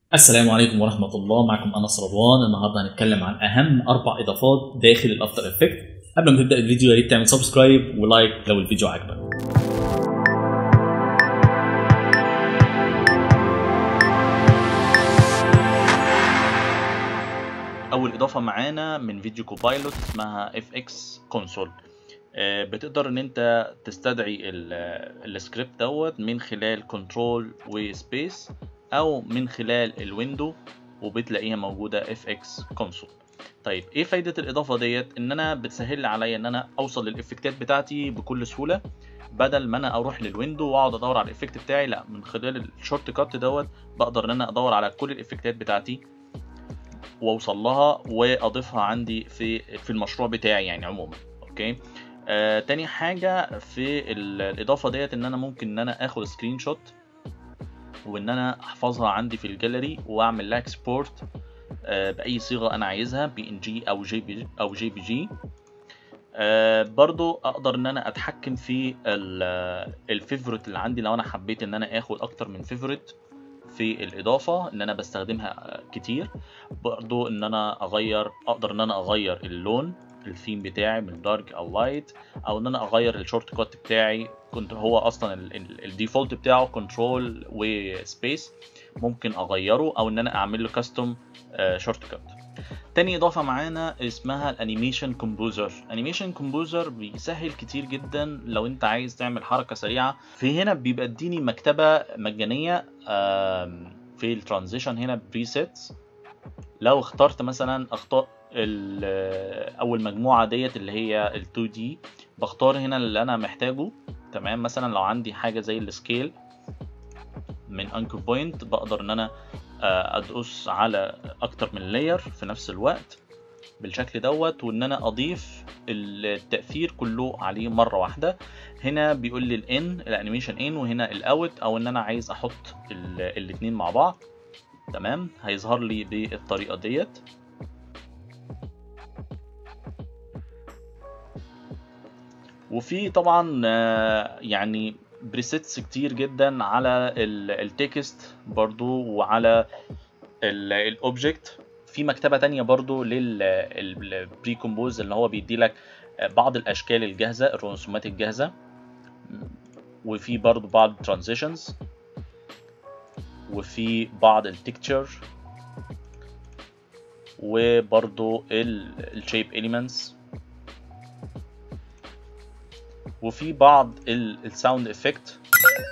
السلام عليكم ورحمة الله معكم أنس رضوان النهاردة هنتكلم عن أهم أربع إضافات داخل الأفتر إفكت قبل ما تبدأ الفيديو يا ريت تعمل سبسكرايب ولايك لو الفيديو عجبك اول اضافه معانا من فيديو كوبايلوت اسمها اف اكس كونسول بتقدر ان انت تستدعي السكريبت دوت من خلال كنترول وسبيس او من خلال الويندو وبتلاقيها موجوده اف اكس كونسول طيب ايه فايده الاضافه ديت ان انا بتسهل عليا ان انا اوصل للافكتات بتاعتي بكل سهوله بدل ما انا اروح للويندو واقعد ادور على الافكت بتاعي لا من خلال الشورت كات دوت بقدر ان انا ادور على كل الافكتات بتاعتي واوصل لها واضيفها عندي في في المشروع بتاعي يعني عموما اوكي آه تاني حاجه في الاضافه ديت ان انا ممكن ان انا اخد سكرين شوت وان انا احفظها عندي في الجاليري واعمل لها اكسبورت آه باي صيغه انا عايزها بي ان جي او جي بي او جي بي جي آه برضو اقدر ان انا اتحكم في الفيفوريت اللي عندي لو انا حبيت ان انا اخد اكتر من فيفوريت في الاضافه ان انا بستخدمها كتير برضو ان انا اغير اقدر ان انا اغير اللون الثيم بتاعي من دارك او لايت او ان انا اغير الشورت كات بتاعي كنت هو اصلا الديفولت بتاعه كنترول وسبيس ممكن اغيره او ان انا اعمل له كاستم شورت كات تاني اضافه معانا اسمها الانيميشن كومبوزر انيميشن كومبوزر بيسهل كتير جدا لو انت عايز تعمل حركه سريعه في هنا بيبقى اديني مكتبه مجانيه في الترانزيشن هنا بريسيتس لو اخترت مثلا اختار اول مجموعه ديت اللي هي ال 2 دي بختار هنا اللي انا محتاجه تمام مثلا لو عندي حاجه زي السكيل من انكر بوينت بقدر ان انا ادوس على اكتر من لاير في نفس الوقت بالشكل دوت وان انا اضيف التاثير كله عليه مره واحده هنا بيقول لي الان الانيميشن ان وهنا الاوت او ان انا عايز احط الاثنين مع بعض تمام هيظهر لي بالطريقه ديت وفي طبعا يعني بريسيتس كتير جدا على التكست برضو وعلى الاوبجكت في مكتبه تانية برضو للبري كومبوز اللي هو بيدي لك بعض الاشكال الجاهزه الرسومات الجاهزه وفي برضو بعض الترانزيشنز وفي بعض التكتشر وبرضو الشيب اليمنتس وفي بعض الساوند افكت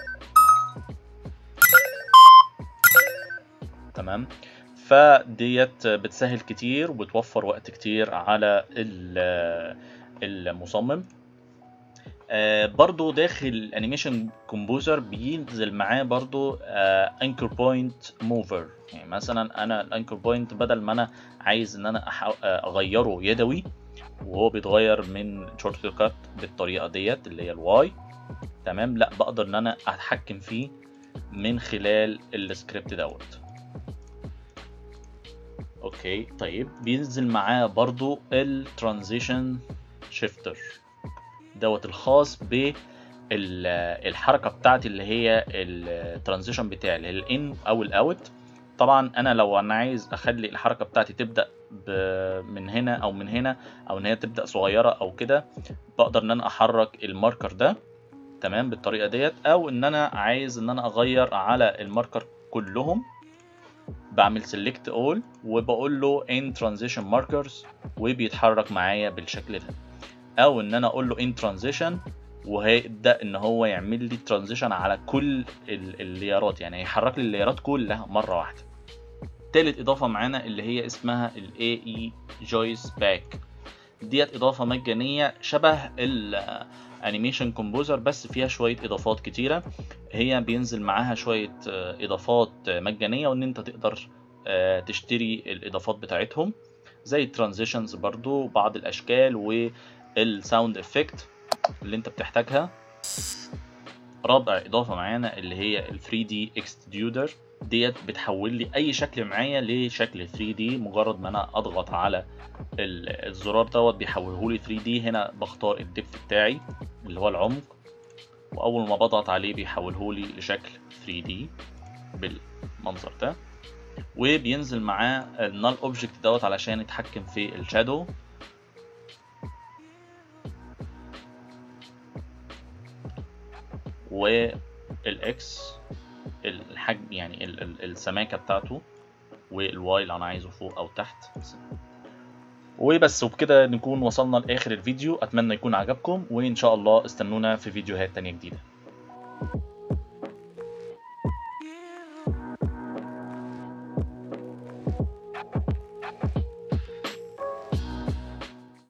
تمام فديت بتسهل كتير وبتوفر وقت كتير على المصمم آه برضو داخل الانيميشن كومبوزر بينزل معاه برضو انكر بوينت موفر يعني مثلا انا الانكر بوينت بدل ما انا عايز ان انا اغيره يدوي وهو بيتغير من شورت كات بالطريقه ديت اللي هي الواي تمام لا بقدر ان انا اتحكم فيه من خلال السكريبت دوت اوكي طيب بينزل معاه برضو الترانزيشن شيفتر دوت الخاص ب الحركه بتاعتي اللي هي الترانزيشن بتاعي اللي هي الان او الاوت طبعا انا لو انا عايز اخلي الحركه بتاعتي تبدا من هنا او من هنا او ان هي تبدا صغيره او كده بقدر ان انا احرك الماركر ده تمام بالطريقه ديت او ان انا عايز ان انا اغير على الماركر كلهم بعمل select all وبقول له in transition markers وبيتحرك معايا بالشكل ده او ان انا اقول له in transition وهيبدا ان هو يعمل لي ترانزيشن على كل الليارات يعني هيحرك لي الليارات كلها مره واحده تالت اضافه معانا اللي هي اسمها ال AE Joyce Back ديت اضافه مجانيه شبه الانيميشن كومبوزر بس فيها شويه اضافات كتيره هي بينزل معاها شويه اضافات مجانيه وان انت تقدر تشتري الاضافات بتاعتهم زي الترانزيشنز برضو بعض الاشكال والساوند افكت اللي انت بتحتاجها رابع اضافه معانا اللي هي ال 3 دي اكسترودر ديت بتحول لي اي شكل معايا لشكل 3 دي مجرد ما انا اضغط على الزرار دوت بيحوله لي 3 دي هنا بختار الدبث بتاعي اللي هو العمق واول ما بضغط عليه بيحوله لي لشكل 3 دي بالمنظر ده وبينزل معاه النال اوبجكت دوت علشان يتحكم في الشادو والاكس الحجم يعني ال- ال- السماكه بتاعته والواي اللي انا عايزه فوق او تحت وبس وبكده نكون وصلنا لاخر الفيديو اتمنى يكون عجبكم وان شاء الله استنونا في فيديوهات تانية جديده